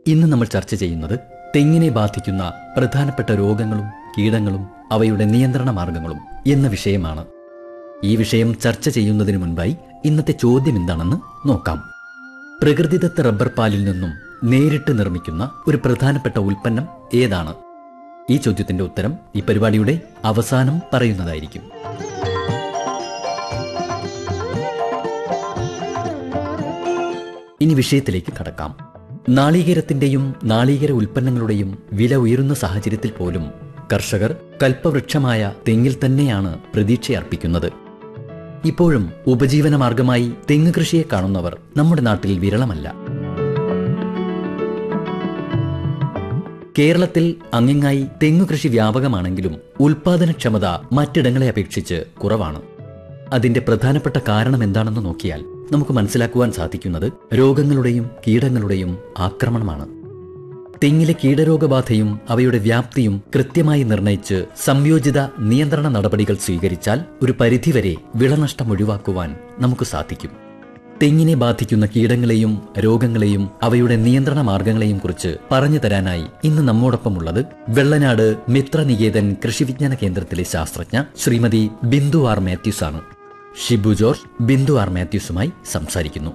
ഇന്ന് നമ്മൾ ചർച്ച ചെയ്യുന്നത് തെങ്ങിനെ ബാധിക്കുന്ന പ്രധാനപ്പെട്ട രോഗങ്ങളും കീടങ്ങളും അവയുടെ നിയന്ത്രണ മാർഗങ്ങളും എന്ന വിഷയമാണ് ഈ വിഷയം ചർച്ച ചെയ്യുന്നതിന് മുൻപായി ഇന്നത്തെ ചോദ്യം എന്താണെന്ന് നോക്കാം പ്രകൃതിദത്ത റബ്ബർ പാലിൽ നിന്നും നേരിട്ട് നിർമ്മിക്കുന്ന ഒരു പ്രധാനപ്പെട്ട ഉൽപ്പന്നം ഏതാണ് ഈ ചോദ്യത്തിന്റെ ഉത്തരം ഈ പരിപാടിയുടെ അവസാനം പറയുന്നതായിരിക്കും ഇനി വിഷയത്തിലേക്ക് കടക്കാം നാളികേരത്തിന്റെയും നാളികേര ഉൽപ്പന്നങ്ങളുടെയും വില ഉയരുന്ന സാഹചര്യത്തിൽ പോലും കർഷകർ കൽപ്പവൃക്ഷമായ തെങ്ങിൽ തന്നെയാണ് പ്രതീക്ഷയർപ്പിക്കുന്നത് ഇപ്പോഴും ഉപജീവന മാർഗമായി തെങ്ങ് കൃഷിയെ കാണുന്നവർ നമ്മുടെ നാട്ടിൽ വിരളമല്ല കേരളത്തിൽ അങ്ങിങ്ങായി തെങ്ങു കൃഷി വ്യാപകമാണെങ്കിലും ഉൽപാദനക്ഷമത മറ്റിടങ്ങളെ അപേക്ഷിച്ച് കുറവാണ് അതിന്റെ പ്രധാനപ്പെട്ട കാരണം എന്താണെന്ന് നോക്കിയാൽ നമുക്ക് മനസ്സിലാക്കുവാൻ സാധിക്കുന്നത് രോഗങ്ങളുടെയും കീടങ്ങളുടെയും ആക്രമണമാണ് തെങ്ങിലെ കീടരോഗബാധയും അവയുടെ വ്യാപ്തിയും കൃത്യമായി നിർണയിച്ച് സംയോജിത നിയന്ത്രണ നടപടികൾ സ്വീകരിച്ചാൽ ഒരു പരിധിവരെ വിളനഷ്ടം ഒഴിവാക്കുവാൻ നമുക്ക് സാധിക്കും തെങ്ങിനെ ബാധിക്കുന്ന കീടങ്ങളെയും രോഗങ്ങളെയും അവയുടെ നിയന്ത്രണ മാർഗങ്ങളെയും കുറിച്ച് പറഞ്ഞു തരാനായി ഇന്ന് നമ്മോടൊപ്പമുള്ളത് വെള്ളനാട് മിത്രനികേതൻ കൃഷിവിജ്ഞാന കേന്ദ്രത്തിലെ ശാസ്ത്രജ്ഞ ശ്രീമതി ബിന്ദു ആർ മാത്യൂസ് ആണ് ഷിബു ജോർജ് ബിന്ദു ആർ മാത്യൂസുമായി സംസാരിക്കുന്നു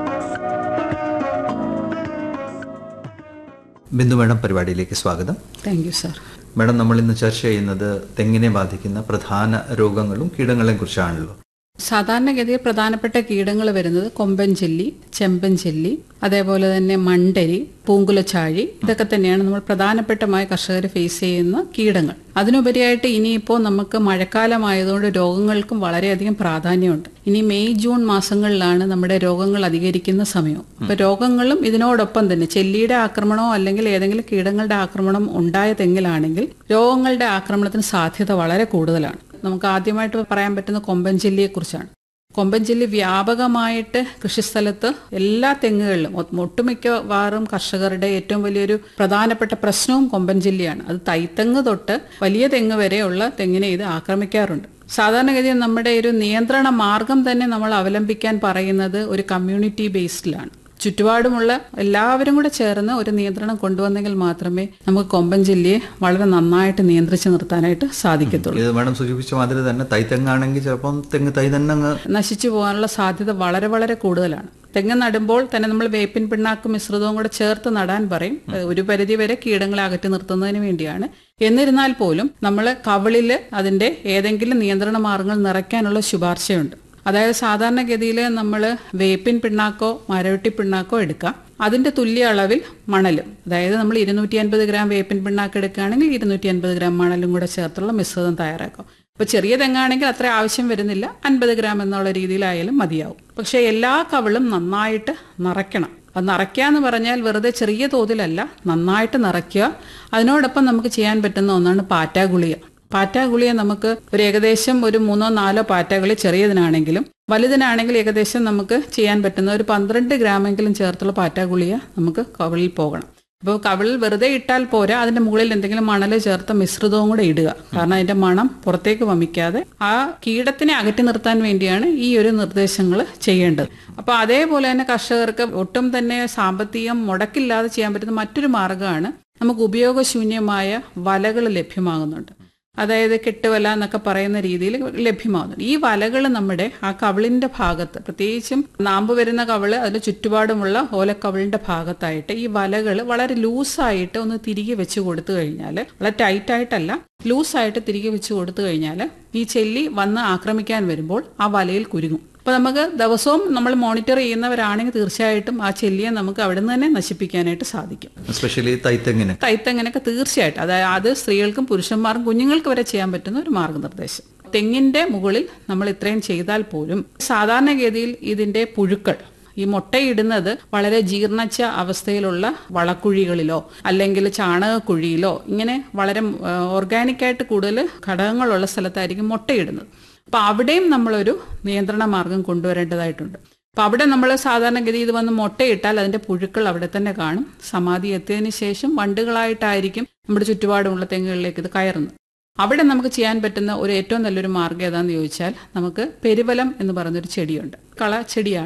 ബിന്ദു മാഡം പരിപാടിയിലേക്ക് സ്വാഗതം താങ്ക് യു സാർ മാഡം നമ്മൾ ഇന്ന് ചർച്ച ചെയ്യുന്നത് തെങ്ങിനെ ബാധിക്കുന്ന പ്രധാന രോഗങ്ങളും കീടങ്ങളെയും കുറിച്ചാണല്ലോ സാധാരണഗതിയിൽ പ്രധാനപ്പെട്ട കീടങ്ങൾ വരുന്നത് കൊമ്പൻ ചെല്ലി ചെമ്പൻ ചെല്ലി അതേപോലെ തന്നെ മണ്ടരി പൂങ്കുലച്ചാഴി ഇതൊക്കെ തന്നെയാണ് നമ്മൾ പ്രധാനപ്പെട്ടമായി കർഷകർ ഫേസ് ചെയ്യുന്ന കീടങ്ങൾ അതിനുപരിയായിട്ട് ഇനിയിപ്പോൾ നമുക്ക് മഴക്കാലമായതുകൊണ്ട് രോഗങ്ങൾക്കും വളരെയധികം പ്രാധാന്യമുണ്ട് ഇനി മെയ് ജൂൺ മാസങ്ങളിലാണ് നമ്മുടെ രോഗങ്ങൾ അധികരിക്കുന്ന സമയം അപ്പൊ രോഗങ്ങളും ഇതിനോടൊപ്പം തന്നെ ചെല്ലിയുടെ ആക്രമണമോ അല്ലെങ്കിൽ ഏതെങ്കിലും കീടങ്ങളുടെ ആക്രമണം ഉണ്ടായ തെങ്ങിലാണെങ്കിൽ രോഗങ്ങളുടെ ആക്രമണത്തിന് സാധ്യത വളരെ കൂടുതലാണ് നമുക്ക് ആദ്യമായിട്ട് പറയാൻ പറ്റുന്ന കൊമ്പൻ ചെല്ലിയെ കുറിച്ചാണ് കൊമ്പൻ ചെല്ലി വ്യാപകമായിട്ട് കൃഷിസ്ഥലത്ത് എല്ലാ തെങ്ങുകളിലും ഒ- ഒട്ടുമിക്കവാറും കർഷകരുടെ ഏറ്റവും വലിയൊരു പ്രധാനപ്പെട്ട പ്രശ്നവും കൊമ്പൻ ചെല്ലിയാണ് അത് തൈത്തെങ്ങ് തൊട്ട് വലിയ തെങ്ങ് വരെയുള്ള തെങ്ങിനെ ഇത് ആക്രമിക്കാറുണ്ട് സാധാരണഗതിയിൽ നമ്മുടെ ഒരു നിയന്ത്രണ മാർഗം തന്നെ നമ്മൾ അവലംബിക്കാൻ പറയുന്നത് ഒരു കമ്മ്യൂണിറ്റി ബേസ്ഡിലാണ് ചുറ്റുപാടുമുള്ള എല്ലാവരും കൂടെ ചേർന്ന് ഒരു നിയന്ത്രണം കൊണ്ടുവന്നെങ്കിൽ മാത്രമേ നമുക്ക് കൊമ്പൻ ചെല്ലിയെ വളരെ നന്നായിട്ട് നിയന്ത്രിച്ച് നിർത്താനായിട്ട് സാധിക്കത്തുള്ളൂ ഇത് മാഡം സൂചിപ്പിച്ച മാതിരി തന്നെ തൈത്തെങ്ങാണെങ്കിൽ ചിലപ്പം തെങ്ങ് തൈ തന്നെ അങ്ങ് നശിച്ചു പോകാനുള്ള സാധ്യത വളരെ വളരെ കൂടുതലാണ് തെങ്ങ് നടുമ്പോൾ തന്നെ നമ്മൾ വേപ്പിൻ പിണ്ണാക്കും മിശ്രിതവും കൂടെ ചേർത്ത് നടാൻ പറയും ഏഹ് ഒരു പരിധി വരെ കീടങ്ങളെ അകറ്റി നിർത്തുന്നതിന് വേണ്ടിയാണ് എന്നിരുന്നാൽ പോലും നമ്മൾ കവിളിൽ അതിന്റെ ഏതെങ്കിലും നിയന്ത്രണ മാർഗങ്ങൾ നിറയ്ക്കാനുള്ള ശുപാർശയുണ്ട് അതായത് സാധാരണഗതിയിൽ നമ്മൾ വേപ്പിൻ പിണ്ണാക്കോ മരവെട്ടി പിണ്ണാക്കോ എടുക്കാം അതിന്റെ തുല്യ അളവിൽ മണലും അതായത് നമ്മൾ ഇരുന്നൂറ്റി അൻപത് ഗ്രാം വേപ്പിൻ പിണ്ണാക്ക് എടുക്കുകയാണെങ്കിൽ ഇരുന്നൂറ്റി അൻപത് ഗ്രാം മണലും കൂടെ ചേർത്തുള്ള മിശ്രിതം തയ്യാറാക്കാം അപ്പോൾ ചെറിയ തെങ്ങാണെങ്കിൽ അത്ര ആവശ്യം വരുന്നില്ല അൻപത് ഗ്രാം എന്നുള്ള രീതിയിലായാലും മതിയാവും പക്ഷേ എല്ലാ കവിളും നന്നായിട്ട് നിറയ്ക്കണം അത് നിറയ്ക്കുക എന്ന് പറഞ്ഞാൽ വെറുതെ ചെറിയ തോതിലല്ല നന്നായിട്ട് നിറയ്ക്കുക അതിനോടൊപ്പം നമുക്ക് ചെയ്യാൻ പറ്റുന്ന ഒന്നാണ് പാറ്റാഗുളിക പാറ്റാഗുളിയ നമുക്ക് ഒരു ഏകദേശം ഒരു മൂന്നോ നാലോ പാറ്റഗുളി ചെറിയതിനാണെങ്കിലും വലുതിനാണെങ്കിൽ ഏകദേശം നമുക്ക് ചെയ്യാൻ പറ്റുന്ന ഒരു പന്ത്രണ്ട് ഗ്രാമെങ്കിലും ചേർത്തുള്ള പാറ്റാഗുളിയ നമുക്ക് കവിളിൽ പോകണം അപ്പോൾ കവിളിൽ വെറുതെ ഇട്ടാൽ പോരാ അതിന്റെ മുകളിൽ എന്തെങ്കിലും മണൽ ചേർത്ത മിശ്രിതവും കൂടെ ഇടുക കാരണം അതിന്റെ മണം പുറത്തേക്ക് വമിക്കാതെ ആ കീടത്തിനെ അകറ്റി നിർത്താൻ വേണ്ടിയാണ് ഈ ഒരു നിർദ്ദേശങ്ങൾ ചെയ്യേണ്ടത് അപ്പോൾ അതേപോലെ തന്നെ കർഷകർക്ക് ഒട്ടും തന്നെ സാമ്പത്തികം മുടക്കില്ലാതെ ചെയ്യാൻ പറ്റുന്ന മറ്റൊരു മാർഗ്ഗമാണ് നമുക്ക് ഉപയോഗശൂന്യമായ വലകൾ ലഭ്യമാകുന്നുണ്ട് അതായത് കെട്ടുവല എന്നൊക്കെ പറയുന്ന രീതിയിൽ ലഭ്യമാകുന്നുണ്ട് ഈ വലകൾ നമ്മുടെ ആ കവിളിന്റെ ഭാഗത്ത് പ്രത്യേകിച്ചും നാമ്പ് വരുന്ന കവിള് അതിന് ചുറ്റുപാടുമുള്ള ഓലക്കവിളിന്റെ ഭാഗത്തായിട്ട് ഈ വലകൾ വളരെ ലൂസായിട്ട് ഒന്ന് തിരികെ വെച്ച് കൊടുത്തു കഴിഞ്ഞാൽ വളരെ ടൈറ്റ് ആയിട്ടല്ല ലൂസായിട്ട് തിരികെ വെച്ച് കൊടുത്തു കഴിഞ്ഞാൽ ഈ ചെല്ലി വന്ന് ആക്രമിക്കാൻ വരുമ്പോൾ ആ വലയിൽ കുരുങ്ങും അപ്പൊ നമുക്ക് ദിവസവും നമ്മൾ മോണിറ്റർ ചെയ്യുന്നവരാണെങ്കിൽ തീർച്ചയായിട്ടും ആ ചെല്ലിയെ നമുക്ക് അവിടെ നിന്ന് തന്നെ നശിപ്പിക്കാനായിട്ട് സാധിക്കും എസ്പെഷ്യലി തൈത്തെങ്ങിന് തൈത്തെങ്ങനൊക്കെ തീർച്ചയായിട്ടും അതായത് അത് സ്ത്രീകൾക്കും പുരുഷന്മാർക്കും കുഞ്ഞുങ്ങൾക്ക് വരെ ചെയ്യാൻ പറ്റുന്ന ഒരു മാർഗനിർദ്ദേശം തെങ്ങിന്റെ മുകളിൽ നമ്മൾ ഇത്രയും ചെയ്താൽ പോലും സാധാരണഗതിയിൽ ഇതിന്റെ പുഴുക്കൾ ഈ മുട്ടയിടുന്നത് വളരെ ജീർണിച്ച അവസ്ഥയിലുള്ള വളക്കുഴികളിലോ അല്ലെങ്കിൽ ചാണകക്കുഴിയിലോ ഇങ്ങനെ വളരെ ഓർഗാനിക്കായിട്ട് കൂടുതൽ ഘടകങ്ങളുള്ള സ്ഥലത്തായിരിക്കും മുട്ടയിടുന്നത് അപ്പൊ അവിടെയും നമ്മളൊരു നിയന്ത്രണ മാർഗം കൊണ്ടുവരേണ്ടതായിട്ടുണ്ട് അപ്പൊ അവിടെ നമ്മൾ സാധാരണഗതി ഇത് വന്ന് മുട്ടയിട്ടാൽ അതിന്റെ പുഴുക്കൾ അവിടെ തന്നെ കാണും സമാധി എത്തിയതിനു ശേഷം വണ്ടുകളായിട്ടായിരിക്കും നമ്മുടെ ചുറ്റുപാടുമുള്ള തെങ്ങുകളിലേക്ക് ഇത് കയറുന്നത് അവിടെ നമുക്ക് ചെയ്യാൻ പറ്റുന്ന ഒരു ഏറ്റവും നല്ലൊരു മാർഗ്ഗം ഏതാന്ന് ചോദിച്ചാൽ നമുക്ക് പെരുവലം എന്ന് പറയുന്നൊരു ചെടിയുണ്ട് കള ചെടിയാണ്